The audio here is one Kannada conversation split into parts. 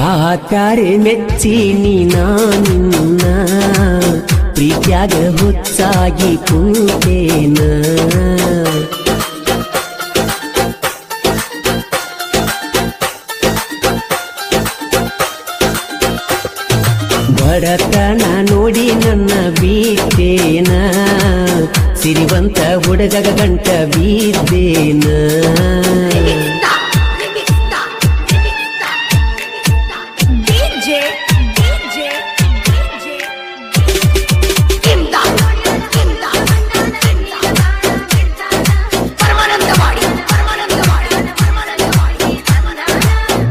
ಯಾಕಾರೆ ಮೆಚ್ಚಿ ನೀ ನಾನಿನ್ನ ಪ್ರೀತ್ಯಾಗ ಹುಚ್ಚಾಗಿ ಕುಂತೇನ ಬಡತನ ನೋಡಿ ನನ್ನ ಬೀತೇನ ಸಿರಿವಂತ ಹುಡುಗಗ ಗಂಟ ಬೀದ್ದೇನ DJ, DJ, DJ. ಇಮ್ದಾದ್, ಇಮ್ದಾದ್, ಇಮ್ದಾದ್. Paramanandawadi, Paramanandawadi, Paramanandawadi, ಪರಮಾನಂದ.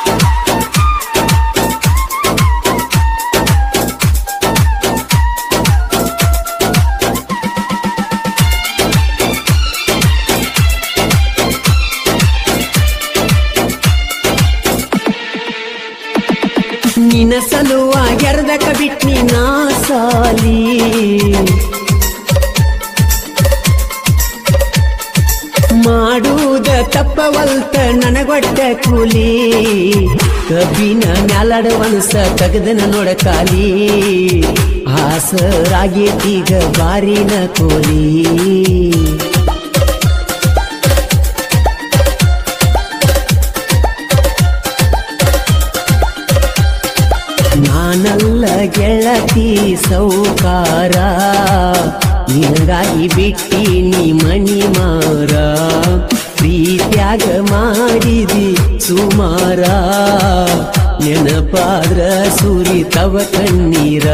ನಿನ ಸಲುವಾಗಿ ಎರ್ದಕ ಬಿಟ್ನಿ ನಾ ಸಾಲಿ ಮಾಡುವುದ ತಪ್ಪವಲ್ತ ನನಗೊಟ್ಟ ಕೂಲಿ ಕಬ್ಬಿನ ಮ್ಯಾಲಡವನಸ ತಗದನ ನೋಡ ಕಾಲಿ ಆಸರಾಗೇತೀಗ ಬಾರಿನ ಕೋಲಿ ನಾನಲ್ಲ ಗೆಳತಿ ಸೌಕಾರ ನಿನಗಾಗಿ ಬಿಟ್ಟಿ ನೀ ಮಣಿ ಮಾರ ಪ್ರೀತ್ಯಾಗ ಮಾಡಿದಿ ಸುಮಾರ ನೆನಪಾದ್ರ ಸುರಿತವ ಕಣ್ಣೀರ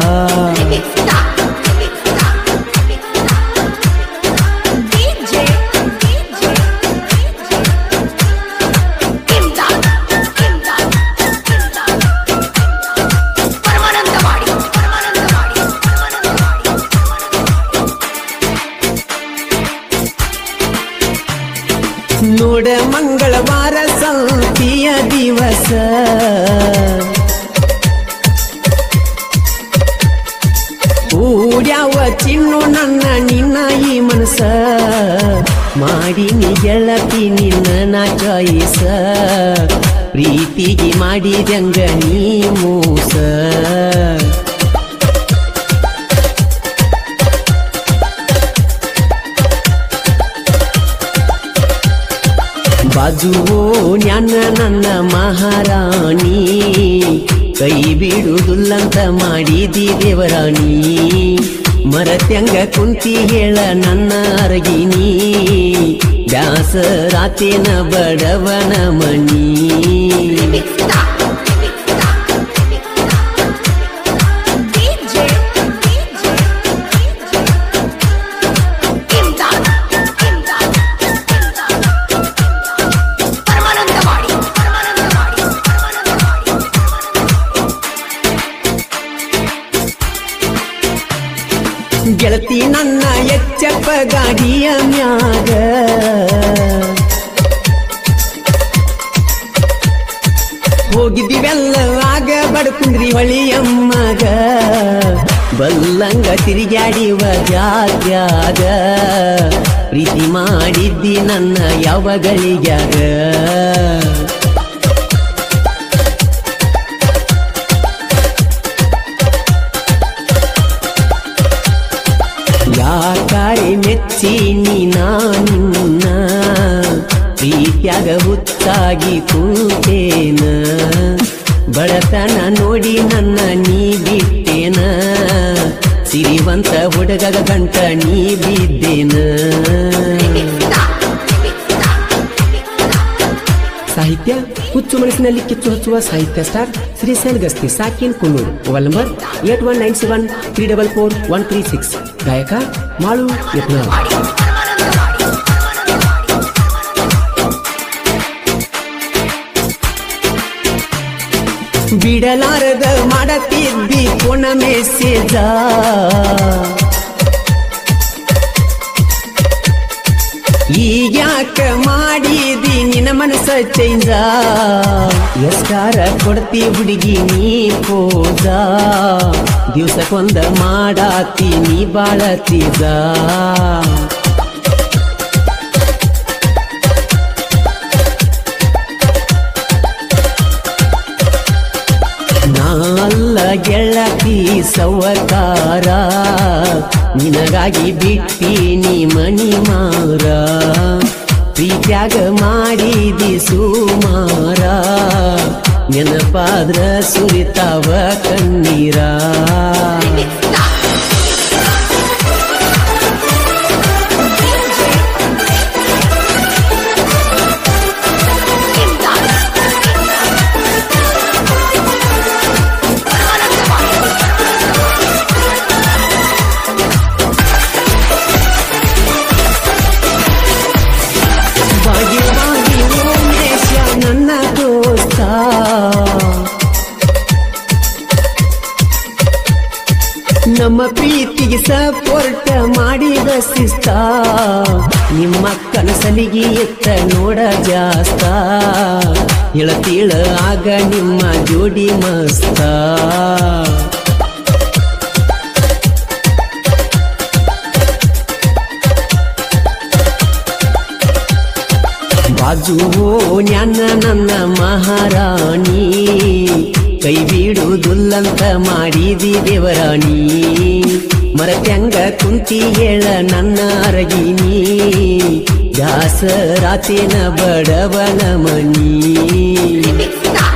DJ, DJ, ಇಮ್ದಾದ್, ಇಮ್ದಾದ್, ಇಮ್ದಾದ್. ಪರಮಾನಂದವಾಡಿ, ಪರಮಾನಂದವಾಡಿ, ಪರಮಾನಂದವಾಡಿ, ನೋಡ ಮಂಗಳವಾರ ಸಂತಿಯ ದಿವಸ ಊಡ್ಯಾವ ಚಿನ್ನು ನನ್ನ ನಿನ್ನ ಈ ಮನಸ ಮಾಡಿ ನೀ ಗೆಳತಿ ನಿನ್ನ ನಾ ಚಾಯಿಸ ಪ್ರೀತಿಗೆ ಮಾಡಿದಂಗ ನೀ ಮೋಸ ಬಾಜುವೋ ನ್ಯಾನ ನನ್ನ ಮಹಾರಾಣಿ ಕೈ ಬಿಡುವುದಿಲ್ಲಂತ ಮಾಡಿದಿ ದೇವರಾಣಿ ಮರತ್ಯಂಗ ಕುಂತಿ ಹೇಳ ನನ್ನ ಅರಗಿನಿ ಬ್ಯಾಸರಾತೇನ ಬಡವನ ಮಣಿ DJ, DJ, ಇಮ್ದಾದ್, ಇಮ್ದಾದ್, ಇಮ್ದಾದ್. ಪರಮಾನಂದವಾಡಿ, ಪರಮಾನಂದವಾಡಿ, ಪರಮಾನಂದವಾಡಿ, ಗೆಳತಿ ನನ್ನ ಎಚ್ಚಪ್ಪ ಗಾಡಿಯ ಮ್ಯಾಗ ಹೋಗಿದ್ದೀವೆಲ್ಲ ಆಗ ಬಡ್ಕುಂದ್ರಿ ಹೊಳಿಯಮ್ಮಗ ಬಲ್ಲಂಗ ತಿರುಗಾಡಿವ ಜಾತ್ಯಾಗ ಪ್ರೀತಿ ಮಾಡಿದ್ದಿ ನನ್ನ ಯಾವಗಳಿಗ್ಯಾಗ ಯಾಕಾರೆ ಮೆಚ್ಚಿ ನೀ ನಾನಿನ್ನ ಪ್ರೀತ್ಯಾಗ ಹುತ್ತಾಗಿ ಕೂತೇನ ಬಡತನ ನೋಡಿ ನನ್ನ ನೀ ಬಿಟ್ಟೇನ ಸಿರಿವಂತ ಹುಡುಗಗ ಗಂಟ ನೀ ಬಿದ್ದೇನ ಸಾಹಿತ್ಯ ಹುಚ್ಚು ಮನಸ್ಸಿನಲ್ಲಿ ಕಿಚ್ಚು ಹಚ್ಚುವ ಸಾಹಿತ್ಯ ಸ್ಟಾರ್ ಶ್ರೀಶೈಲ್ ಗಸ್ತಿ ಸಾಕಿನ್ Kunnur mobile number eight one nine seven three double four one three six ಗಾಯಕ ಮಾಳು ಯತ್ನಾಳ್ ಪರಮಾನಂದವಾಡಿ, ಪರಮಾನಂದವಾಡಿ. ಬಿಡಲಾರದ ಮಾಡತಿದ್ದಿ ಪುಣ ಮೆಸೇಜ ಈಗ್ಯಾಕ ಮಾಡಿದಿ ನಿನ್ನ ಮನಸ್ಸ ಚೇಂಜ ಎಷ್ಟಾರ ಕೊಡ್ತಿ ಹುಡುಗಿ ನೀ ಪೋಜ ದಿವ್ಸಕ್ಕೊಂದ ಮಾಡಾತಿ ನೀ ಬಾಳತಿದ ಅಲ್ಲ ಗೆಳತಿ ಸವಕಾರ ನಿನಗಾಗಿ ಬಿಟ್ಟೀನಿ ಮನಿ ಮಾರ ಪ್ರೀತ್ಯಾಗ ಮಾಡಿದಿ ಸುಮಾರ ನೆನಪಾದ್ರ ಸುರಿತಾವ ಕಣ್ಣೀರ ಬಾಗಿ ಬಾಗಿ ಉಮೇಶ ನನ್ನ ದೋಸ್ತ ನಮ್ಮ ಪ್ರೀತಿಗೆ ಸಪೋರ್ಟ್ ಮಾಡಿದ ಶಿಸ್ತ ನಿಮ್ಮ ಕನಸಲಿಗೆ ಎತ್ತ ನೋಡ ಜಾಸ್ತ ಇಳತೀಳ ಆಗ ನಿಮ್ಮ ಜೋಡಿ ಮಸ್ತ ಬಾಜು ನ್ಯಾನ ನನ್ನ ಮಹಾರಾಣಿ ಕೈ ಬಿಡುವುದಿಲ್ಲಂತ ಮಾಡಿದಿ ದೇವರಾಣಿ ಮರತ್ಯಂಗ ಕುಂತಿ ಹೇಳ ನನ್ನ ಅರಗಿನಿ ದಾಸರಾತೇನ ಬಡವನ ಮನಿ Remix